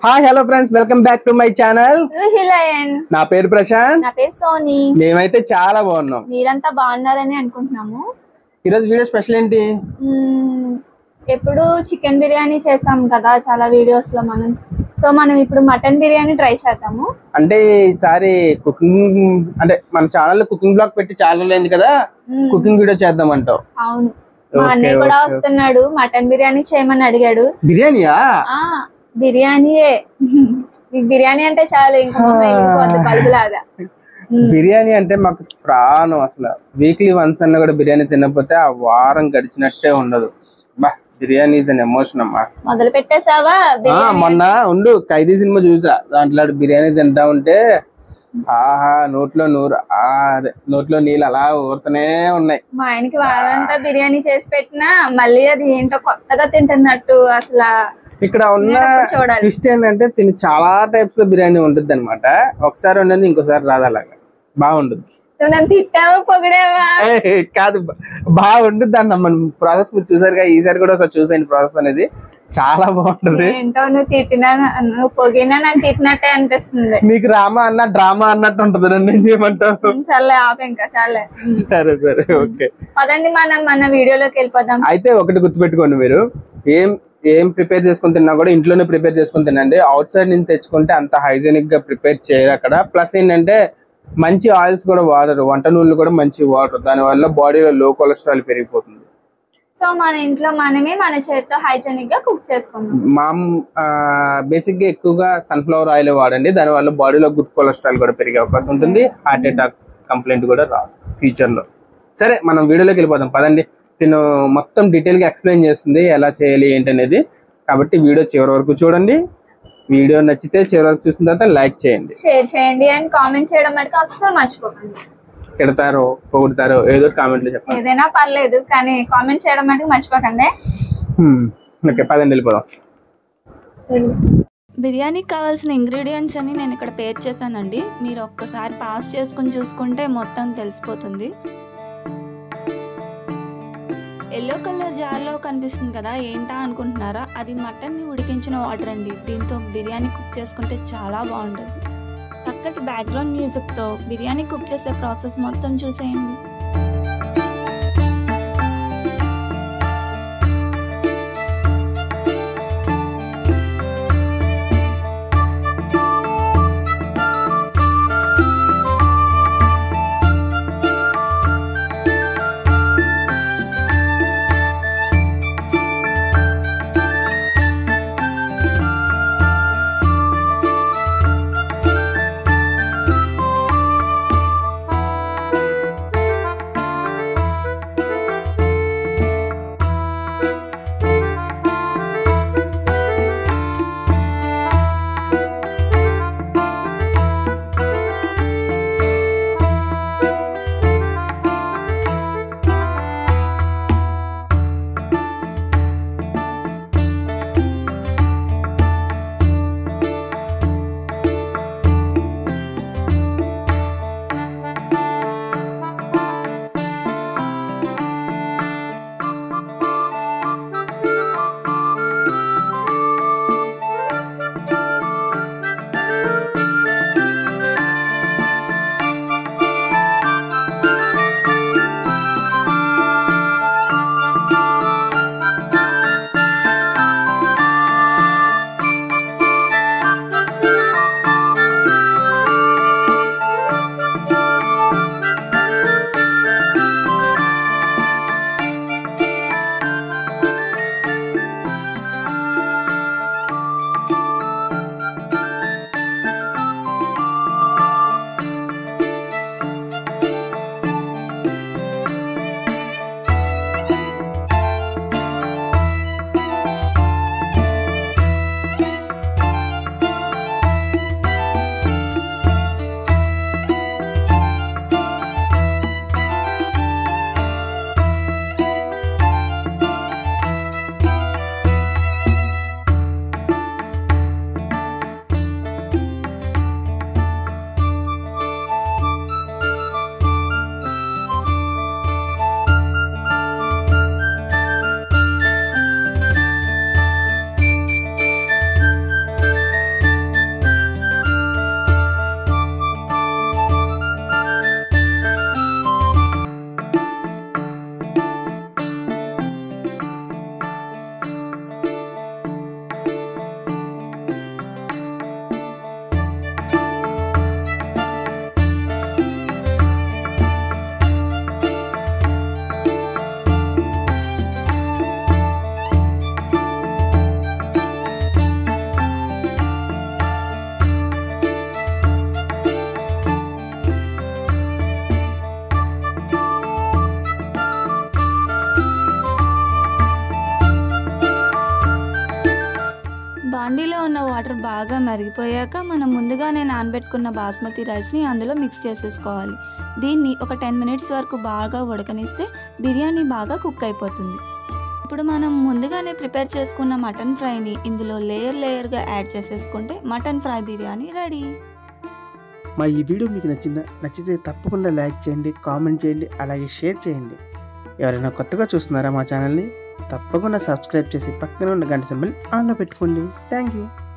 hi hello friends welcome back to my channel రుహిలయన్ నా పేరు ప్రశాంత్ నా పేరు సోనీ మేమైతే చాలా బాగున్నాం మీరంతా బాగున్నారని అనుకుంటున్నాము ఈరోజు వీడియో స్పెషల్ ఏంటి మ్మ్, ఎప్పుడు చికెన్ బిర్యానీ చేస్తాం కదా చాలా వీడియోస్ లో మనం సో మనం ఇప్పుడు మటన్ బిర్యానీ ట్రై చేద్దాము అంటే ఈసారి కుకింగ్ అంటే మన ఛానల్ కుకింగ్ బ్లాగ్ పెట్టి చాలా రోజులైంది కదా మ్మ్, కుకింగ్ వీడియో చేద్దాం అంటావు అవును మా Okay, అన్నయ్య కూడా okay, వస్తున్నాడు మటన్ బిర్యానీ చేయమని అడిగాడు బిర్యానీయా ఆ బిర్యానీయే నీకు బిర్యానీ అంటే చాలు ఇంకా బల్బులాగా బిర్యానీ అంటే మాకు ప్రాణం అసలు వీక్లీ వన్స్ అన్న కూడా బిర్యానీ తినకపోతే ఆ వారం గడిచినట్టే ఉండదు బా బిర్యానీ ఇస్ అన్ ఎమోషన్ అమ్మా మొదలు పెట్టేసావా ఆ, బిర్యానీ మొన్న ఉండు ఖైదీ సినిమా చూసా దాంట్లో ఆడు బిర్యానీ తింటా ఉంటే ఆహా నోట్లో నూరు ఆ, అదే నోట్లో నీళ్ళు అలా ఊరుతూనే ఉన్నాయి మా ఆయనకి వారంతా బిర్యానీ చేసి పెట్టినా మళ్ళీ అది ఏంటో కొత్తగా తింటున్నట్టు అసలు ఇక్కడ ఉన్న తినేటప్పుడు చూడాలి ట్విస్ట్ ఏంటంటే తిని చాలా టైప్స్ లో బిర్యానీ ఉంటుంది అనమాట ఒకసారి ఉండదు ఇంకోసారి రాదు అలాగా బాగుంటుంది నువ్వు నన్ను తిట్టావా పొగిడావా ఏ, కాదు బా- బాగుంటుంది అన్న మన ప్రాసెస్ మీరు చూసారుగా ఈసారి కూడా ఒకసారి చూసేయండి ప్రాసెస్ అనేది చాలా బాగుంటది ఏంటో నువ్వు తిట్టినా నువ్వు పొగినా నాకు తిట్టినట్టే అనిపిస్తుంది మీకు రామా అన్న డ్రామా అన్నట్టు ఉంటది నన్ను ఏం చేయమంటావు సర్లే ఆప ఇంకా చాలే సరే సరే ఓకే పదండి మనం మన వీడియోలోకి వెళ్ళిపోదాం అయితే ఒకటి గుర్తుపెట్టుకోండి మీరు ఏం ఏం ప్రిపేర్ చేసుకుని తిన్నా కూడా ఇంట్లోనే ప్రిపేర్ చేసుకుని తినండి అవుట్ సైడ్ నుంచి తెచ్చుకుంటే అంత హైజీనిక్ గా ప్రిపేర్ చేయరు అక్కడ ప్లస్ ఏంటంటే మంచి ఆయిల్స్ కూడా వాడరు వంట నూనెలు కూడా మంచి వాడరు దానివల్ల బాడీలో లో కొలెస్ట్రాల్ పెరిగిపోతుంది సో మన ఇంట్లో మనమే మన చేతితో హైజెనిక్ గా కుక్ చేసుకుందాం మా బేసిక్ గా ఎక్కువగా సన్ఫ్లవర్ ఆయిల్ వాడండి దానివల్ల బాడీలో గుడ్ కొలెస్ట్రాల్ కూడా పెరిగే అవకాశం ఉంటుంది హార్ట్ అటాక్ కంప్లైంట్ కూడా రాదు ఫ్యూచర్ లో సరే మనం వీడియోలోకి వెళ్ళిపోదాం పదండి తిను మొత్తం డీటెయిల్ గా ఎక్స్ప్లెయిన్ చేస్తుంది ఎలా చేయాలి ఏంటనేది కాబట్టి వీడియో చివరి వరకు చూడండి వీడియో నచ్చితే చివరి వరకు చూసిన తర్వాత లైక్ చేయండి షేర్ చేయండి అండ్ కామెంట్ చేయడం మటుకు అస్సలు మర్చిపోకండి తిడతారో పొగుడతారో ఏదో కామెంట్లో చెప్పండి ఏదైనా పర్లేదు కానీ కామెంట్ చేయడం మటుకు మర్చిపోకండి ఓకే పదండి వెళ్ళిపోదాం బిర్యానీకి కావాల్సిన ఇంగ్రీడియంట్స్ అని నేను ఇక్కడ పేర్ చేశానండి మీరు ఒక్కసారి పాస్ చేసుకుని చూసుకుంటే మొత్తం తెలిసిపోతుంది ఎల్లో కలర్ జార్లో కనిపిస్తుంది కదా ఏంటా అనుకుంటున్నారా అది మటన్ని ఉడికించిన వాటర్ అండి దీంతో బిర్యానీ కుక్ చేసుకుంటే చాలా బాగుంటుంది చక్కటి బ్యాక్గ్రౌండ్ మ్యూజిక్తో బిర్యానీ కుక్ చేసే ప్రాసెస్ మొత్తం చూసేయండి బాగా మరిగిపోయాక మనం ముందుగానే నానబెట్టుకున్న బాస్మతి రైస్ని అందులో మిక్స్ చేసేసుకోవాలి దీన్ని ఒక టెన్ మినిట్స్ వరకు బాగా ఉడకనిస్తే బిర్యానీ బాగా కుక్ అయిపోతుంది ఇప్పుడు మనం ముందుగానే ప్రిపేర్ చేసుకున్న మటన్ ఫ్రైని ఇందులో లేయర్ లేయర్గా యాడ్ చేసేసుకుంటే మటన్ ఫ్రై బిర్యానీ రెడీ మా ఈ వీడియో మీకు నచ్చిందా నచ్చితే తప్పకుండా లైక్ చేయండి కామెంట్ చేయండి అలాగే షేర్ చేయండి ఎవరైనా కొత్తగా చూస్తున్నారా మా ఛానల్ని తప్పకుండా సబ్స్క్రైబ్ చేసి పక్కన ఉన్న గంట సింబల్ ఆన్లో పెట్టుకోండి థ్యాంక్ యూ